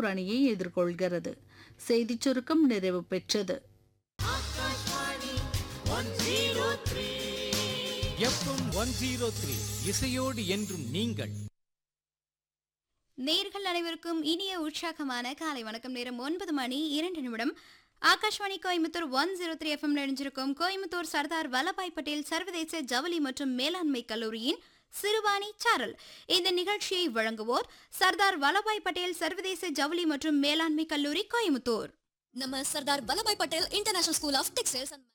பெங்களூரு அணியை எதிர்கொள்கிறது செய்திச் சுருக்கம் நிறைவு பெற்றது எஃப்எம் ஒன் ஜீரோ த்ரீ இசையோடு என்றும் நீங்கள் நேர்கள் அனைவருக்கும் இனிய உற்சாகமான காலை வணக்கம் நேரம் ஒன்பது மணி இரண்டு நிமிடம் Akashvani Coimbatore one zero three FM இணைஞ்சிருக்கும் கோயம்புத்தூர் சர்தார் வல்லபாய் பட்டேல் சர்வதேச ஜவுளி மற்றும் மேலாண்மை கல்லூரியின் சிறுவாணி சாரல் இந்த நிகழ்ச்சியை வழங்குவோர் சர்தார் வல்லபாய் பட்டேல் சர்வதேச ஜவுளி மற்றும் மேலாண்மை கல்லூரி கோயம்புத்தூர் நம்ம Sardar Vallabhbhai Patel international school of textiles and